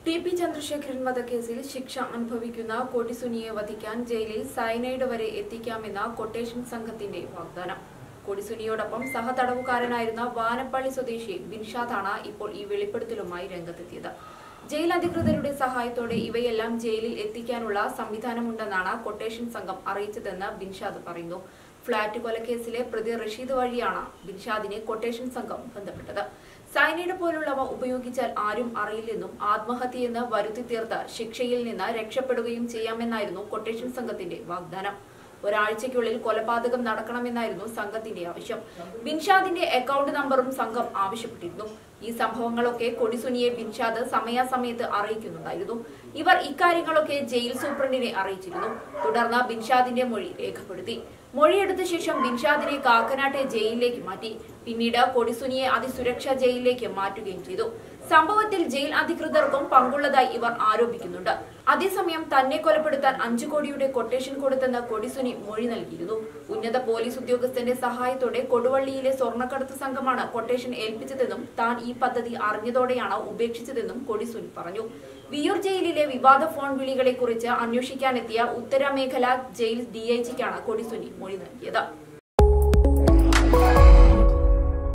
T P Chandrasekharan വധക്കേസിൽ ശിക്ഷ അനുഭവിക്കുന്ന കൊടിസുനിയെ വധിക്കാൻ ജയിലിൽ സയനൈഡ് വരെ എത്തിക്കാമെന്ന കൊട്ടേഷൻ സംഘത്തിന്റെ വാഗ്ദാനം കൊടിസുനിയോടൊപ്പം സഹതടവുകാരനായിരുന്ന വാനപ്പള്ളി സ്വദേശി ബിൻഷാദാണ് ഇപ്പോൾ ഈ വെളിപ്പെടുത്തലുമായി രംഗത്തെത്തിയത് ജയിൽ അധികൃതരുടെ സഹായത്തോടെ ഇവയെല്ലാം ജയിലിൽ എത്തിക്കാനുള്ള സംവിധാനമുണ്ടെന്നാണ് കൊട്ടേഷൻ സംഘം അറിയിച്ചതെന്ന് ബിൻഷാദ് പറയുന്നു ഫ്ളാറ്റ് കൊലക്കേസിലെ പ്രതി റഷീദ് വഴിയാണ് ബിൻഷാദിനെ കൊട്ടേഷൻ സംഘം ബന്ധപ്പെട്ടത് സൈനൈഡ് പോലുള്ളവ ഉപയോഗിച്ചാൽ ആരും അറിയില്ലെന്നും ആത്മഹത്യയെന്ന് വരുത്തി തീർത്ത് ശിക്ഷയിൽ നിന്ന് രക്ഷപ്പെടുകയും ചെയ്യാമെന്നായിരുന്നു കൊട്ടേഷൻ സംഘത്തിന്റെ വാഗ്ദാനം ഒരാഴ്ചയ്ക്കുള്ളിൽ കൊലപാതകം നടക്കണമെന്നായിരുന്നു സംഘത്തിന്റെ ആവശ്യം ബിൻഷാദിന്റെ അക്കൗണ്ട് നമ്പറും സംഘം ആവശ്യപ്പെട്ടിരുന്നു ഈ സംഭവങ്ങളൊക്കെ കൊടിസുനിയെ ബിൻഷാദ് സമയാസമയത്ത് അറിയിക്കുന്നുണ്ടായിരുന്നു ഇവർ ഇക്കാര്യങ്ങളൊക്കെ ജയിൽ സൂപ്രണ്ടിനെ അറിയിച്ചിരുന്നു തുടർന്ന് ബിൻഷാദിന്റെ മൊഴി രേഖപ്പെടുത്തി മൊഴിയെടുത്ത ശേഷം ബിൻഷാദിനെ കാക്കനാട്ടെ ജയിലിലേക്ക് മാറ്റി പിന്നീട് കൊടിസുനിയെ അതിസുരക്ഷാ ജയിലിലേക്ക് മാറ്റുകയും ചെയ്തു സംഭവത്തിൽ ജയിൽ അധികൃതർക്കും പങ്കുള്ളതായി ഇവർ ആരോപിക്കുന്നുണ്ട് അതേസമയം തന്നെ കൊലപ്പെടുത്താൻ അഞ്ചു കോടിയുടെ കൊട്ടേഷൻ കൊടുത്തെന്ന് കൊടിസുനി മൊഴി നൽകിയിരുന്നു ഉന്നത പോലീസ് ഉദ്യോഗസ്ഥന്റെ സഹായത്തോടെ കൊടുവള്ളിയിലെ സ്വർണ്ണക്കടത്ത് സംഘമാണ് കൊട്ടേഷൻ ഏൽപ്പിച്ചതെന്നും താൻ ഈ പദ്ധതി അറിഞ്ഞതോടെയാണ് ഉപേക്ഷിച്ചതെന്നും കൊടിസുനി പറഞ്ഞു വിയൂർ ജയിലിലെ വിവാദ ഫോൺ വിളികളെ കുറിച്ച് അന്വേഷിക്കാനെത്തിയ ഉത്തരമേഖല ജയിൽ ഡിഐജിക്കാണ് കൊടിസുനി മൊഴി നൽകിയത്